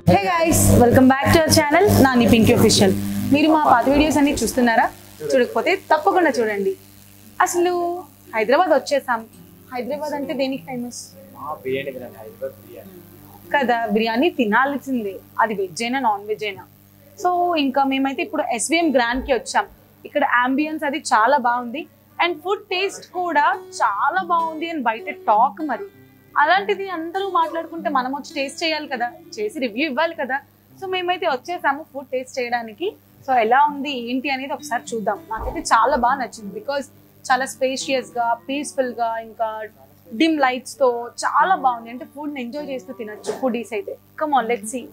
Hey guys welcome back to our channel Nani Pinky official మీరు మా పాత వీడియోస్ అన్ని చూస్తున్నారా చూడకపోతే తప్పకుండా చూడండి అసలు హైదరాబాద్ వచ్చేసాం హైదరాబాద్ అంటే దేనికి ఫేమస్ మా బిర్యానీ తినండి హైదరాబాద్ బిర్యానీ కదా బిర్యానీ తినాల్సిందే అది వెజ్ అయినా నాన్ వెజ్ అయినా సో ఇంకా మేమైతే ఇప్పుడు ఎస్విఎం గ్రాండ్కి వచ్చాం ఇక్కడ అంబియన్స్ అది చాలా బాగుంది అండ్ ఫుడ్ టేస్ట్ కూడా చాలా బాగుంది అని బయట టాక్ మరి అలాంటిది అందరూ మాట్లాడుకుంటే మనం వచ్చి టేస్ట్ చేయాలి కదా చేసి రివ్యూ ఇవ్వాలి కదా సో మేమైతే వచ్చేసాము ఫుడ్ టేస్ట్ చేయడానికి సో ఎలా ఉంది ఏంటి అనేది ఒకసారి చూద్దాం నాకైతే చాలా బాగా నచ్చింది బికాజ్ చాలా స్పేషియస్ గా పీస్ఫుల్ గా ఇంకా డిమ్ లైట్స్ తో చాలా బాగుంది అంటే ఫుడ్ ఎంజాయ్ చేస్తూ తినొచ్చు ఫుడీస్ అయితే కమ్ ఆన్ లెట్స్ సీ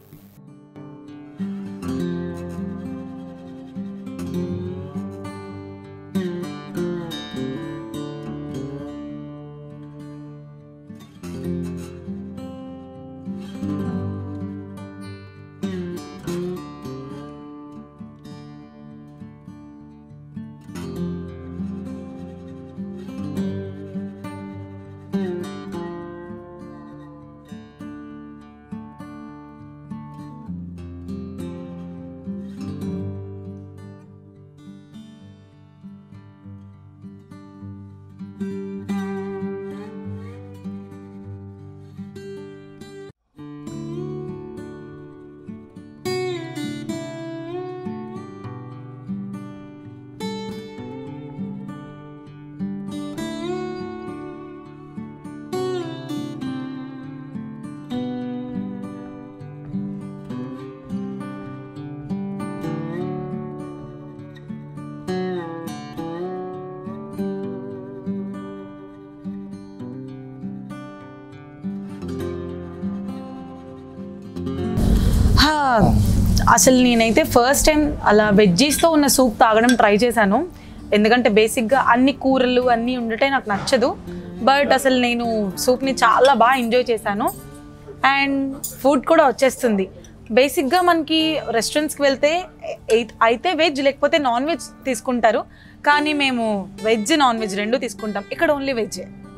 హా, అసలు నేనైతే ఫస్ట్ టైం అలా వెజ్జీస్తో ఉన్న సూప్ తాగడం ట్రై చేశాను ఎందుకంటే బేసిక్గా అన్ని కూరలు అన్నీ ఉండటే నాకు నచ్చదు బట్ అసలు నేను సూప్ని చాలా బాగా ఎంజాయ్ చేశాను అండ్ ఫుడ్ కూడా వచ్చేస్తుంది బేసిక్గా మనకి రెస్టారెంట్స్కి వెళ్తే ఎయిత్ అయితే వెజ్ లేకపోతే నాన్ వెజ్ తీసుకుంటారు కానీ మేము వెజ్ నాన్ వెజ్ రెండు తీసుకుంటాం ఇక్కడ ఓన్లీ వెజ్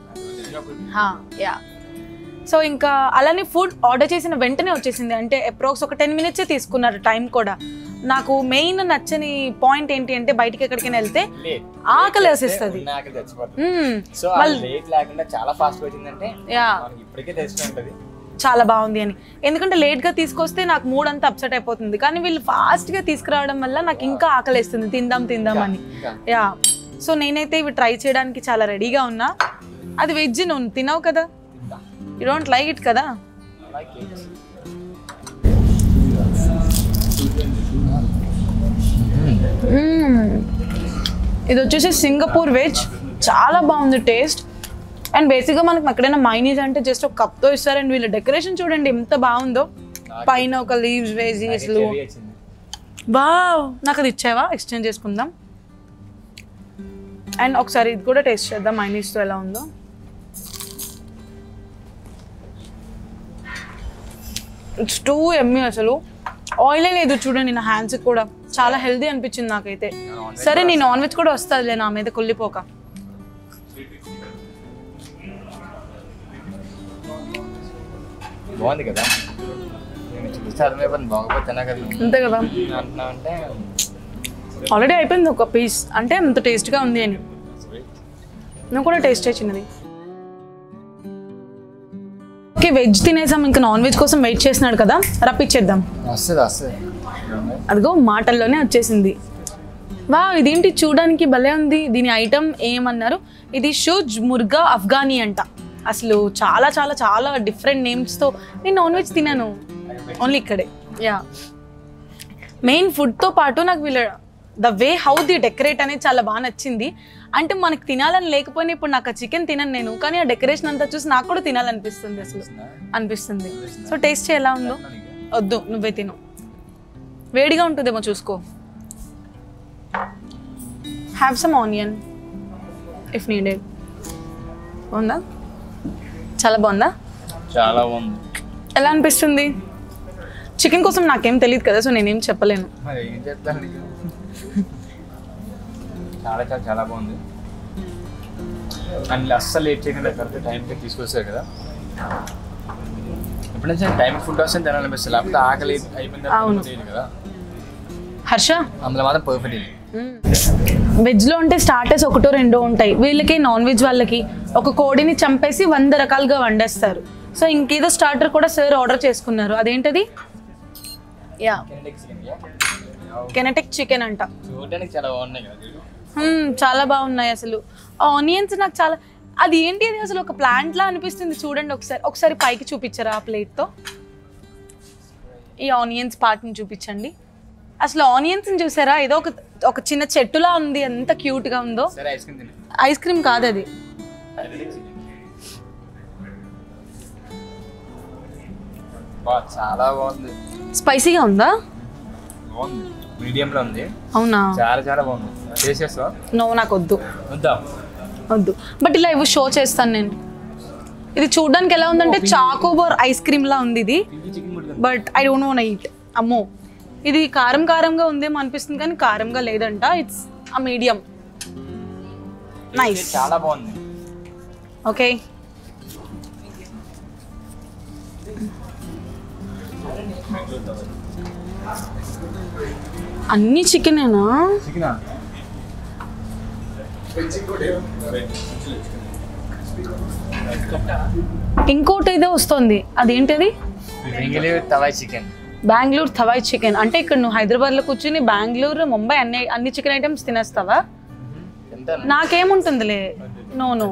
యా సో ఇంకా అలానే ఫుడ్ ఆర్డర్ చేసిన వెంటనే వచ్చేసింది అంటే అప్రాక్స్ ఒక టెన్ మినిట్సే తీసుకున్నారు టైం కూడా నాకు మెయిన్ నచ్చని పాయింట్ ఏంటి అంటే బయటికి ఎక్కడికైనా వెళ్తే లేట్ ఆకలి వేసేస్తుంది ఆకలి చచ్చిపోతుంది మ్మ్. సో ఆ లేట్ లేకుండా చాలా ఫాస్ట్ వచ్చిందంటే యా మనకి ఇప్పటికే తెలిసి ఉంటది చాలా బాగుంది అని ఎందుకంటే లేట్గా తీసుకొస్తే నాకు మూడ్ అంతా అప్సెట్ అయిపోతుంది కానీ వీళ్ళు ఫాస్ట్గా తీసుకురావడం వల్ల నాకు ఇంకా ఆకలేస్తుంది తిందాం తిందాం అని ఇంకా యా సో నేనైతే ఇవి ట్రై చేయడానికి చాలా రెడీగా ఉన్నా అది వెజ్ నువ్వు తినవు కదా తిందాం యూ డోంట్ లైక్ ఇట్ కదా లైక్ ఇట్ మ్మ్. ఇది వచ్చేసి సింగపూర్ వెజ్ చాలా బాగుంది టేస్ట్ అండ్ బేసిక్గా మనకి ఎక్కడైనా మైనీస్ అంటే జస్ట్ ఒక కప్తో ఇస్తారు అండ్ వీళ్ళ డెకరేషన్ చూడండి ఎంత బాగుందో పైన ఒక లీవ్స్ వేసి అసలు చెర్రీ వచ్చింది వావ్ నాకు అది ఇచ్చావా ఎక్స్చేంజ్ చేసుకుందాం అండ్ ఒకసారి ఇది కూడా టేస్ట్ చేద్దాం మైనీస్తో ఎలా ఉందో ఇట్స్ టూ ఎమ్మి అసలు ఆయిలే లేదు చూడండి నా హ్యాండ్స్ కూడా చాలా హెల్దీ అనిపించింది నాకైతే సరే నీ నాన్ వెజ్ కూడా వస్తుందిలే నా మీద కుళ్ళిపోక బాగుంది కదా నేను చూస్తే అర్థమైపోతుంది బాగోపోతే తిన్నా కదా నువ్వు అంతే కదా అంటున్నావు అంటే ఆల్రెడీ అయిపోయింది ఒక పీస్ అంటే అంత టేస్ట్గా ఉంది అని నువ్వు కూడా టేస్ట్ చిన్నది ఓకే వెజ్ తినేసాం ఇంకా నాన్ వెజ్ కోసం వెయిట్ చేస్తున్నాడు కదా రప్పించేద్దాం వస్తుంది వస్తుంది అదిగో మాటల్లోనే వచ్చేసింది వా ఇదేంటి చూడడానికి భలే ఉంది దీని ఐటమ్ ఏమన్నారు ఇది షుజ్ ముర్గా అఫ్ఘానీ అంట అసలు చాలా చాలా చాలా డిఫరెంట్ నేమ్స్తో నేను నాన్ వెజ్ తినాను ఓన్లీ ఇక్కడే యా మెయిన్ ఫుడ్తో పాటు నాకు వీళ్ళ the way how the decorate అనేది చాలా బాగా నచ్చింది అంటే మనకి తినాలని లేకపోయినా ఇప్పుడు నాకు ఆ చికెన్ తినను నేను కానీ ఆ డెకరేషన్ అంతా చూసి నాకు కూడా తినాలనిపిస్తుంది అసలు అనిపిస్తుంది సో టేస్ట్ ఎలా ఉందో వద్దు నువ్వే తిను వేడిగా ఉంటుందేమో చూసుకో have some onion if needed బాగుందా చాలా బాగుందా చాలా బాగుంది ఎలా అనిపిస్తుంది చికెన్ కోసం నాకేం తెలియదు కదా సో నేనేం చెప్పలేను మరి ఏం చెప్తాను చాలా చాలా చాలా బాగుంది అండ్ అస్సలు లేట్ చేయకుండా కరెక్ట్ టైంకి తీసుకొస్తారు కదా ఇప్పుడు నుంచి టైం ఫుడ్ వస్తే తినాలనిపిస్తుంది లేకపోతే ఆకలి అయిపోయిన తర్వాత అవును. తెలియదు కదా హర్ష అందులో మాత్రం పర్ఫెక్ట్ ఇది వెజ్లో అంటే స్టార్టర్స్ ఒకటో రెండో ఉంటాయి వీళ్ళకి నాన్ వెజ్ వాళ్ళకి ఒక కోడిని చంపేసి వంద రకాలుగా వండేస్తారు సో ఇంకేదో స్టార్టర్ కూడా సార్ ఆర్డర్ చేసుకున్నారు అదేంటది యా కెనటెక్ చికెన్ అంట చూడడానికి చాలా బాగున్నాయి కదా వీడియో. మ్మ్, చాలా బాగున్నాయి అసలు ఆనియన్స్ నాకు చాలా అది ఏంటి అది అసలు ఒక ప్లాంట్ లా అనిపిస్తుంది చూడండి ఒకసారి ఒకసారి పైకి చూపించరా ఆ ప్లేట్తో ఈ ఆనియన్స్ పార్ట్ని చూపించండి అసలు ఆనియన్స్ చూసారా ఏదో ఒక ఒక చిన్న చెట్టులా ఉంది ఎంత క్యూట్ గా ఉందో సరే ఐస్ క్రీమ్ తిని ఐస్ క్రీమ్ కాదు అది బా చాలా బాగుంది స్పైసీగా ఉందా బాగుంది మీడియంలో ఉంది అవునా చాలా చాలా బాగుంది చేసేస్తా నో నాకు వద్దు వద్దా వద్దు బట్ ఇలా ఇవి షో చేస్తాను నేను ఇది చూడడానికి ఎలా ఉందంటే చాకోబార్ ఐస్ క్రీమ్ లా ఉంది ఇది చికెన్ కూడా but I don't know night అమ్మో ఇది కారం కారంగా ఉందేమో అనిపిస్తుంది కానీ కారంగా లేదంట ఇట్స్ ఆ మీడియం నైస్ చాలా బాగుంది ఓకే అన్ని చికెనేనా చికెనా ఇంకోటి ఏదో వస్తుంది అదేంటది బెంగళూరు తవాయ్ చికెన్ బెంగళూరు థవాయ్ చికెన్ అంటే ఇక్కడ నువ్వు హైదరాబాద్లో కూర్చుని బెంగళూరు ముంబై అన్ని అన్ని చికెన్ ఐటమ్స్ తినేస్తావా ఎంత నాకేముంటుందిలే no no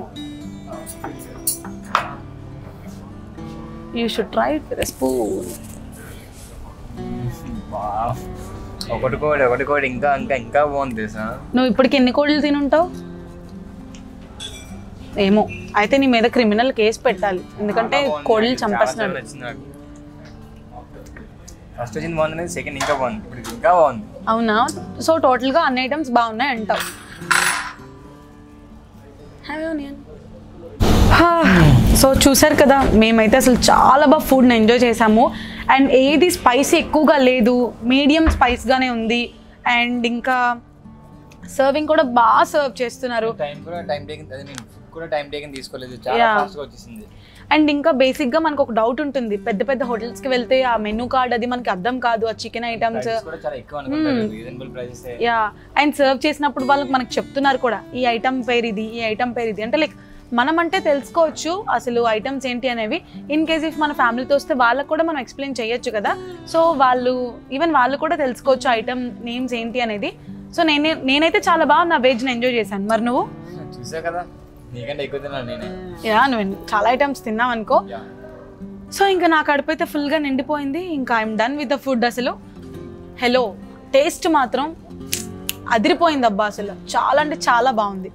you should try spoon wow. ఒకటి కోడి ఒకటి కోడి ఇంకా ఇంకా ఇంకా బాగుంది తెలుసా నువ్వు ఇప్పటికి ఎన్ని కోళ్ళు తినుంటావు ఏమో అయితే నీ మీద క్రిమినల్ కేసు పెట్టాలి ఎందుకంటే చాలా బాగుంది. కోళ్ళు చాలా చాలా చంపేస్తున్నాడు నచ్చింది నాకు ఫస్ట్ వచ్చింది బాగుంది సెకండ్ ఇంకా బాగుంది ఇప్పుడు ఇది ఇంకా బాగుంది అవునా సో టోటల్గా అన్ని ఐటమ్స్ బాగున్నాయి అంటావు సో చూసారు కదా మేమైతే అసలు చాలా బాగా ఫుడ్ని ఎంజాయ్ చేసాము అండ్ ఏది స్పైసీ ఎక్కువగా లేదు మీడియం స్పైస్గానే ఉంది అండ్ ఇంకా సర్వింగ్ కూడా బాగా సర్వ్ చేస్తున్నారు టైం కూడా టైం టేకింగ్ అదే నేను ఫుడ్ కూడా టైం టేకింగ్ తీసుకోలేదు చాలా Yeah. ఫాస్ట్ గా వచ్చేసింది అండ్ ఇంకా బేసిక్గా మనకు ఒక డౌట్ ఉంటుంది పెద్ద పెద్ద హోటల్స్కి వెళ్తే ఆ మెనూ కార్డ్ అది మనకి అర్థం కాదు ఆ చికెన్ ఐటమ్స్ ప్రైసెస్ కూడా చాలా ఎక్కువ అనుకుంటారు reasonable prices yeah and serve చేసినప్పుడు వాళ్ళకి మనకు చెప్తున్నారు కూడా ఈ ఐటమ్ పేరు ఇది ఈ ఐటమ్ పేరు ఇది అంటే లైక్ మనం అంటే తెలుసుకోవచ్చు అసలు ఐటమ్స్ ఏంటి అనేవి ఇన్ కేస్ ఇఫ్ మన ఫ్యామిలీతో వస్తే వాళ్ళకి కూడా మనం ఎక్స్ప్లెయిన్ చేయొచ్చు కదా సో వాళ్ళు ఈవెన్ వాళ్ళు కూడా తెలుసుకోవచ్చు ఐటమ్ నేమ్స్ ఏంటి అనేది సో నేనే నేనైతే చాలా బాగా నా వెజ్ని ఎంజాయ్ చేశాను మరి నువ్వు చూసా కదా నీకంటే ఎక్కువ తిన్నాను నేనే యా నువ్వు చాలా ఐటమ్స్ తిన్నావు అనుకో Yeah. సో ఇంకా నా కడుపు అయితే ఫుల్గా నిండిపోయింది ఇంకా I'm done with the food అసలు హలో టేస్ట్ మాత్రం అదిరిపోయింది అబ్బా అసలు చాలా అంటే చాలా బాగుంది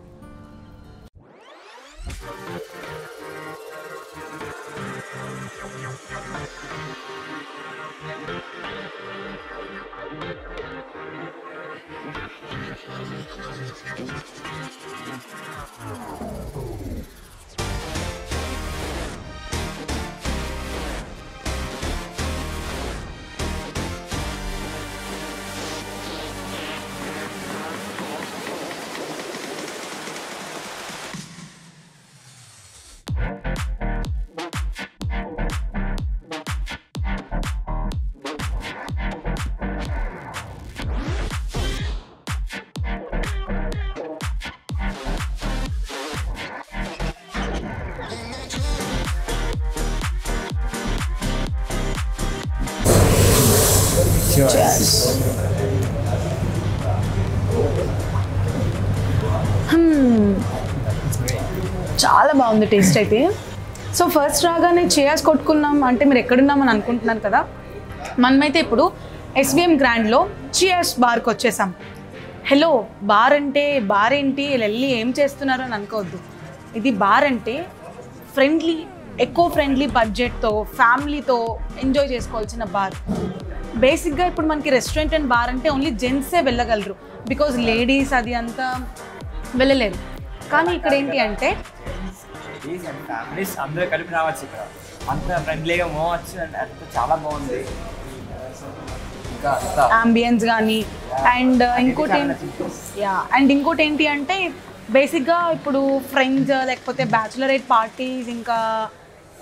Hmm. చాలా బాగుంది టేస్ట్ అయితే సో ఫస్ట్ రాగానే చేయాస్ కొట్టుకున్నాం అంటే మీరు ఎక్కడున్నామని అనుకుంటున్నారు కదా మనమైతే ఇప్పుడు ఎస్విఎం గ్రాండ్లో చియాస్ బార్కి వచ్చేసాం హలో బార్ అంటే బార్ ఏంటి వీళ్ళు వెళ్ళి ఏం చేస్తున్నారు అని అనుకోవద్దు ఇది బార్ అంటే ఫ్రెండ్లీ ఎక్కువ ఫ్రెండ్లీ బడ్జెట్తో ఫ్యామిలీతో ఎంజాయ్ చేసుకోవాల్సిన బార్ బేసిక్గా ఇప్పుడు మనకి రెస్టారెంట్ అండ్ బార్ అంటే ఓన్లీ జెంట్సే వెళ్ళగలరు బికాజ్ లేడీస్ అది అంతా వెళ్ళలేరు కానీ ఇక్కడ ఏంటి అంటే ఫ్యామిలీస్ అందరూ కలిపి రావచ్చు ఇక్కడ అంత ఫ్రెండ్లీగా మోవచ్చు అంటే అంత చాలా బాగుంది ఇంకా అంతా అంబియన్స్ కానీ అండ్ ఇంకోటి యా అండ్ ఇంకోటి ఏంటి అంటే బేసిక్గా ఇప్పుడు ఫ్రెండ్స్ లేకపోతే బ్యాచులరేట్ పార్టీస్ ఇంకా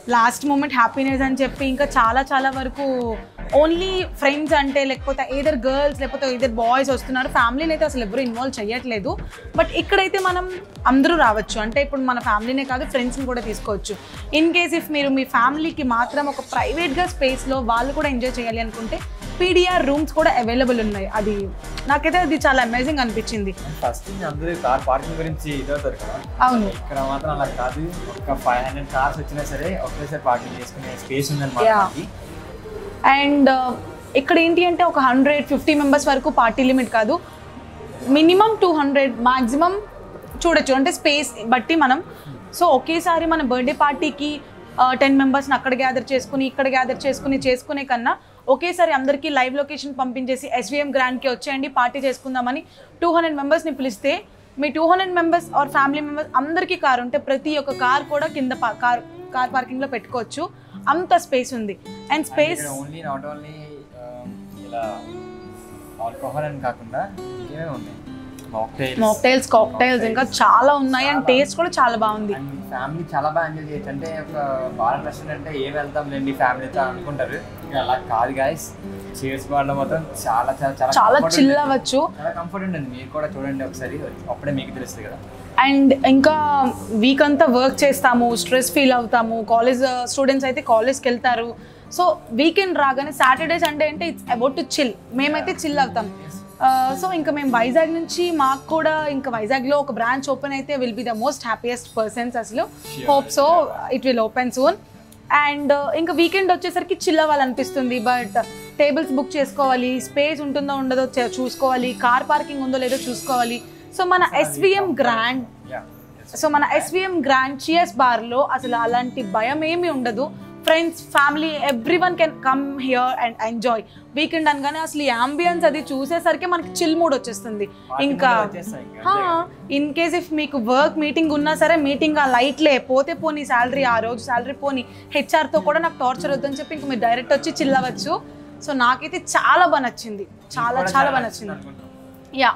లాస్ట్ మూమెంట్ హ్యాపీనెస్ అని చెప్పి ఇంకా చాలా చాలా వరకు ఓన్లీ ఫ్రెండ్స్ అంటే లేకపోతే ఏదర్ గర్ల్స్ లేకపోతే ఏదర్ బాయ్స్ వస్తున్నారు ఫ్యామిలీని అయితే అసలు ఎవరు ఇన్వాల్వ్ చేయట్లేదు బట్ ఇక్కడైతే మనం అందరూ రావచ్చు అంటే ఇప్పుడు మన ఫ్యామిలీనే కాదు ఫ్రెండ్స్ని కూడా తీసుకోవచ్చు ఇన్ కేస్ ఇఫ్ మీరు మీ ఫ్యామిలీకి మాత్రం ఒక ప్రైవేట్గా స్పేస్లో వాళ్ళు కూడా ఎంజాయ్ చేయాలి అనుకుంటే పీడిఆర్ రూమ్స్ కూడా అవైలబుల్ ఉన్నాయి అది నాకైతే అది చాలా అమేజింగ్ అనిపించింది ఫస్ట్ అందరూ కార్ పార్కింగ్ గురించి ఇదవుతారు కదా అవును ఇక్కడ మాత్రం అలా కాదు ఒక ఫైవ్ హండ్రెడ్ కార్స్ వచ్చినా సరే ఒకేసారి పార్కింగ్ చేసుకునే స్పేస్ ఉందన్నమాట Yeah. మనకి. అండ్ ఇక్కడ ఏంటి అంటే ఒక హండ్రెడ్ ఫిఫ్టీ మెంబర్స్ వరకు పార్టీ లిమిట్ కాదు మినిమం టూ హండ్రెడ్ మాక్సిమం చూడొచ్చు అంటే స్పేస్ బట్టి మనం సో ఒకేసారి మన బర్త్డే పార్టీకి టెన్ మెంబర్స్ని అక్కడ గ్యాదర్ చేసుకుని ఇక్కడ గ్యాదర్ చేసుకుని చేసుకునే కన్నా ఒకేసారి అందరికీ లైవ్ లొకేషన్ పంపించేసి ఎస్విఎం గ్రాండ్కి వచ్చేయండి పార్టీ చేసుకుందామని టూ హండ్రెడ్ మెంబర్స్ని పిలిస్తే మీ two hundred members or family members అందరికీ కార్ ఉంటే ప్రతి ఒక్క కార్ కూడా కింద పా- కార్ కార్ పార్కింగ్లో పెట్టుకోవచ్చు అంత స్పేస్ ఉంది అండ్ స్పేస్ ఇక్కడ ఓన్లీ నాట్ ఓన్లీ ఇలా ఆల్కహాల్ అని కాకుండా ఇంకేమేమి ఉన్నాయి మాక్టైల్స్ మాక్టైల్స్ కాక్టైల్స్ ఇంకా చాలా ఉన్నాయి అండ్ టేస్ట్ కూడా చాలా బాగుంది అండ్ మీ ఫ్యామిలీ చాలా బాగా ఎంజాయ్ చేయొచ్చు అంటే ఒక బార్ రెస్టారెంట్ అంటే ఏం వెళ్తాం లేండి ఫ్యామిలీతో అనుకుంటారు ఇక అలా కాదు గాయస్ చీర్స్ బార్లో మాత్రం చాలా చాలా చాలా చాలా comfort చిల్ ఉంటుంది. అవ్వచ్చు చాలా కంఫర్ట్ ఉంటుంది మీరు కూడా చూడండి ఒకసారి అప్పుడే మీకు తెలుస్తుంది కదా అండ్ ఇంకా వీక్ అంతా వర్క్ చేస్తాము స్ట్రెస్ ఫీల్ అవుతాము కాలేజ్ స్టూడెంట్స్ అయితే కాలేజ్కి వెళ్తారు సో వీకెండ్ రాగానే సాటర్డే సండే అంటే ఇట్స్ అబౌట్ టు చిల్ మేమైతే చిల్ అవుతాం సో ఇంకా మేము వైజాగ్ నుంచి మాకు కూడా ఇంకా వైజాగ్లో ఒక బ్రాంచ్ ఓపెన్ అయితే will be the most happiest persons అసలు hope so it will open soon and ఇంకా వీకెండ్ వచ్చేసరికి చిల్ అవ్వాలనిపిస్తుంది బట్ టేబుల్స్ బుక్ చేసుకోవాలి స్పేస్ ఉంటుందో ఉండదో చే- చూసుకోవాలి కార్ పార్కింగ్ ఉందో లేదో చూసుకోవాలి సో మన ఎస్విఎం గ్రాండ్ యా సో మన ఎస్విఎం గ్రాండ్ చియర్స్ బార్లో అసలు అలాంటి భయం ఏమీ ఉండదు friends family everyone can come here and enjoy weekend అనగానే అసలు ఈ అంబియన్స్ అది చూసేసరికి మనకి చిల్ మూడ్ వచ్చేస్తుంది ఇంకా ఇన్ కేస్ ఇఫ్ మీకు వర్క్ మీటింగ్ ఉన్నా సరే మీటింగ్ ఆ లైట్లే పోతే పోనీ శాలరీ ఆ రోజు శాలరీ పోనీ హెచ్ఆర్తో కూడా నాకు టార్చర్ వద్దని చెప్పి ఇంక మీరు డైరెక్ట్ వచ్చి చిల్ అవ్వచ్చు సో నాకైతే చాలా బాగా నచ్చింది చాలా చాలా బాగా నచ్చింది యా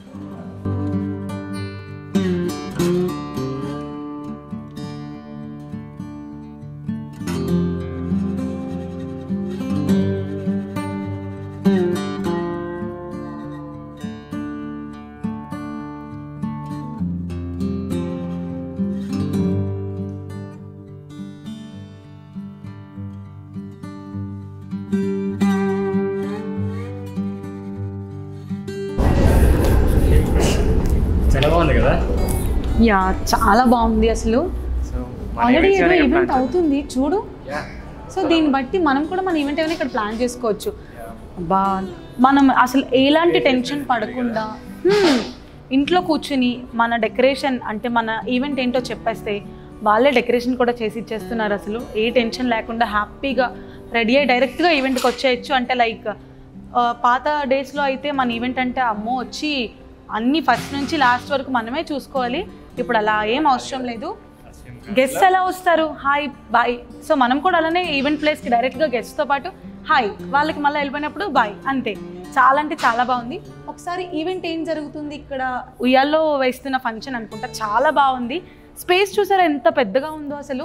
చాలా బాగుంది కదా యా చాలా బాగుంది అసలు సో ఆల్రెడీ ఏదో ఈవెంట్ అవుతుంది చూడు యా సో దీన్ని బట్టి మనం కూడా మన ఈవెంట్ ఏమైనా ఇక్కడ ప్లాన్ చేసుకోవచ్చు బా మనం అసలు ఎలాంటి టెన్షన్ పడకుండా hmm, ఇంట్లో కూర్చుని మన డెకరేషన్ అంటే మన ఈవెంట్ ఏంటో చెప్పేస్తే వాళ్ళే డెకరేషన్ కూడా చేసి ఇచ్చేస్తున్నారు అసలు ఏ టెన్షన్ లేకుండా హ్యాపీగా రెడీ అయ్యి డైరెక్ట్గా ఈవెంట్కి వచ్చేయచ్చు అంటే లైక్ పాత డేస్లో అయితే మన ఈవెంట్ అంటే అమ్మో వచ్చి అన్నీ ఫస్ట్ నుంచి లాస్ట్ వరకు మనమే చూసుకోవాలి ఇప్పుడు అలా ఏం అవసరం లేదు గెస్ట్ ఎలా వస్తారు హాయ్ బాయ్ సో మనం కూడా అలానే ఈవెంట్ ప్లేస్కి డైరెక్ట్గా గెస్ట్తో పాటు హాయ్ వాళ్ళకి మళ్ళీ వెళ్ళిపోయినప్పుడు బాయ్ అంతే చాలా అంటే చాలా బాగుంది ఒకసారి ఈవెంట్ ఏం జరుగుతుంది ఇక్కడ ఉయ్యాల్లో వేస్తున్న ఫంక్షన్ అనుకుంటా చాలా బాగుంది స్పేస్ చూసారా ఎంత పెద్దగా ఉందో అసలు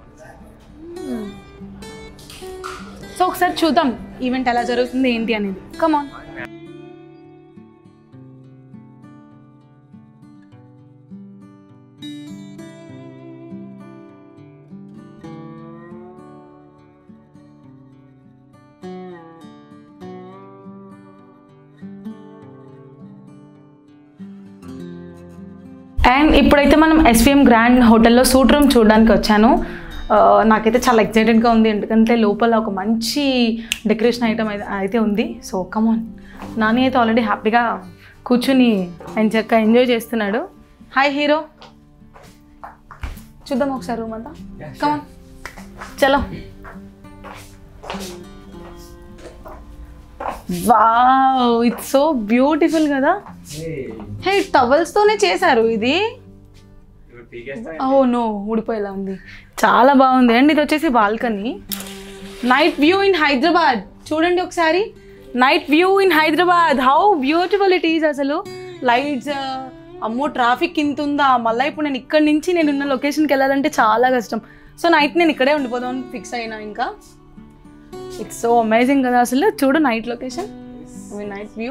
సో ఒకసారి చూద్దాం ఈవెంట్ ఎలా జరుగుతుంది ఏంటి అనేది కమాన్ అండ్ ఇప్పుడైతే మనం ఎస్విఎం గ్రాండ్ హోటల్లో సూట్ రూమ్ చూడడానికి వచ్చాను ఆ, నాకైతే చాలా ఎక్సైటెడ్గా ఉంది ఎందుకంటే లోపల ఒక మంచి డెకరేషన్ ఐటమ్ అయితే అయితే ఉంది సో కమాన్ నాని అయితే ఆల్రెడీ హ్యాపీగా కూర్చుని ఆయన చక్కగా ఎంజాయ్ చేస్తున్నాడు హాయ్ హీరో చూద్దాం ఒకసారి రూమ్ అంతా కమాన్ చలో వావ్ ఇట్స్ సో బ్యూటిఫుల్ కదా హే టవల్స్తోనే చేశారు ఇది ఓ నో ఊడిపోయేలా ఉంది చాలా బాగుంది అండ్ ఇది వచ్చేసి balcony night view in Hyderabad చూడండి ఒకసారి night view in Hyderabad how beautiful it is అసలు లైట్స్ అమ్మో ట్రాఫిక్ ఇంత ఉందా మళ్ళీ ఇప్పుడు నేను ఇక్కడి నుంచి నేను ఉన్న లొకేషన్కి వెళ్ళాలంటే చాలా కష్టం సో నైట్ నేను ఇక్కడే ఉండిపోదాం ఫిక్స్ అయినా ఇంకా ఇట్స్ సో అమేజింగ్ కదా అసలు చూడు night location night view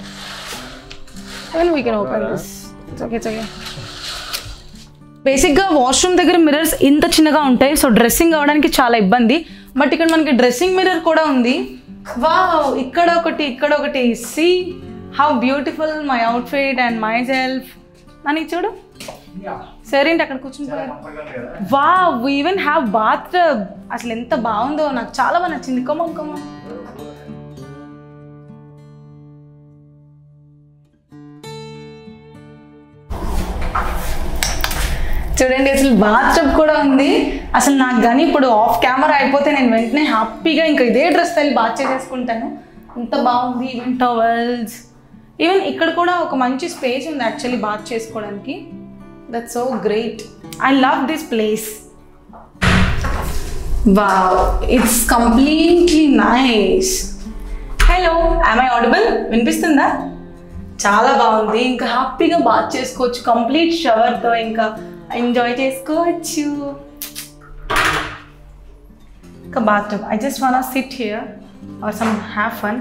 when we can open this it's okay it's okay బేసిక్గా వాష్రూమ్ దగ్గర మిర్రర్స్ ఇంత చిన్నగా ఉంటాయి సో డ్రెస్సింగ్ అవ్వడానికి చాలా ఇబ్బంది బట్ ఇక్కడ మనకి డ్రెస్సింగ్ మిర్రర్ కూడా ఉంది వా ఇక్కడ ఒకటి ఇక్కడ ఒకటి see how beautiful my outfit and myself నన్ను చూడు సరేంటి అక్కడ కూర్చుని వా ఈవెన్ హ్యావ్ బాత్ అసలు ఎంత బాగుందో నాకు చాలా బాగా నచ్చింది కమం కమం చూడండి అసలు బాత్టబ్ కూడా ఉంది అసలు నాకు కానీ ఇప్పుడు ఆఫ్ కెమెరా అయిపోతే నేను వెంటనే హ్యాపీగా ఇంకా ఇదే డ్రెస్ వెళ్ళి బాత్ చేసేసుకుంటాను ఎంత బాగుంది ఈవెన్ టవల్స్ ఈవెన్ ఇక్కడ కూడా ఒక మంచి స్పేస్ ఉంది యాక్చువల్లీ బాత్ చేసుకోవడానికి that so great I love this place wow it's completely nice hello I audible వినిపిస్తుందా చాలా బాగుంది ఇంకా హ్యాపీగా బాత్ చేసుకోవచ్చు కంప్లీట్ షవర్తో ఇంకా ఎంజాయ్ చేసుకోవచ్చు ఇంకా bath I just want sit here or some have fun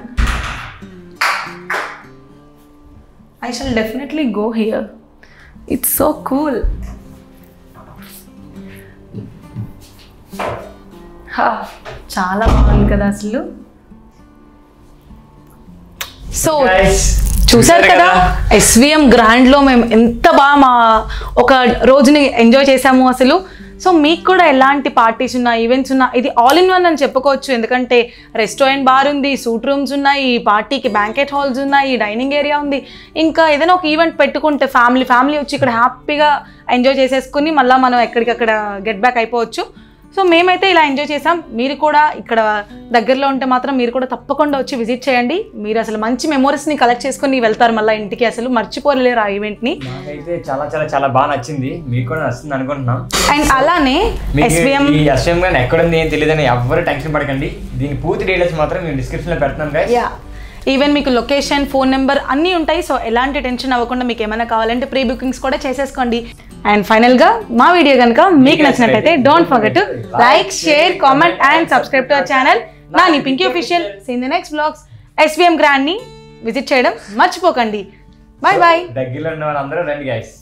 I shall definitely go here it's so cool చాలా బాగుంది కదా అసలు సో చూసారు కదా ఎస్విఎం గ్రాండ్లో మేము ఎంత బాగా మా ఒక రోజుని ఎంజాయ్ చేసాము అసలు సో మీకు కూడా ఎలాంటి పార్టీస్ ఉన్నా ఈవెంట్స్ ఉన్నా ఇది ఆల్ ఇన్ వన్ అని చెప్పుకోవచ్చు ఎందుకంటే రెస్టారెంట్ బార్ ఉంది సూట్ రూమ్స్ ఉన్నాయి పార్టీకి బ్యాంకెట్ హాల్స్ ఉన్నాయి డైనింగ్ ఏరియా ఉంది ఇంకా ఏదైనా ఒక ఈవెంట్ పెట్టుకుంటే ఫ్యామిలీ ఫ్యామిలీ వచ్చి ఇక్కడ హ్యాపీగా ఎంజాయ్ చేసేసుకుని మళ్ళీ మనం ఎక్కడికక్కడ గెట్ బ్యాక్ అయిపోవచ్చు సో మేమైతే ఇలా ఎంజాయ్ చేసాం మీరు కూడా ఇక్కడ దగ్గరలో ఉంటే మాత్రం మీరు కూడా తప్పకుండా వచ్చి విజిట్ చేయండి మీరు అసలు మంచి మెమోరీస్ని కలెక్ట్ చేసుకుని వెళ్తారు మళ్ళీ ఇంటికి అసలు మర్చిపోలేరు ఆ ఈవెంట్ని నాకైతే చాలా చాలా చాలా బాగా నచ్చింది మీకు కూడా నచ్చింది అనుకుంటున్నాం అండ్ అలానే మీకు ఎస్బిఎం ఈ ఎస్ఎం గాని ఎక్కడ ఉంది ఏం తెలియదని ఎవరు టెన్షన్ పడకండి దీని పూర్తి డీటెయిల్స్ మాత్రం మేము డిస్క్రిప్షన్ లో పెడుతున్నాం guys. యా ఈవెన్ మీకు లొకేషన్ ఫోన్ నెంబర్ అన్నీ ఉంటాయి సో ఎలాంటి టెన్షన్ అవ్వకుండా మీకు ఏమైనా కావాలంటే ప్రీ బుకింగ్స్ కూడా చేసేసుకోండి అండ్ ఫైనల్గా మా వీడియో కనుక మీకు నచ్చినట్లయితే don't forget to like share comment and subscribe to our channel Nani Pinky official seen the next vlogs SVM గ్రాండ్ని విజిట్ చేయడం మర్చిపోకండి బాయ్ బాయ్ దగ్గరలో ఉన్న వాళ్ళందరూ రండి గైస్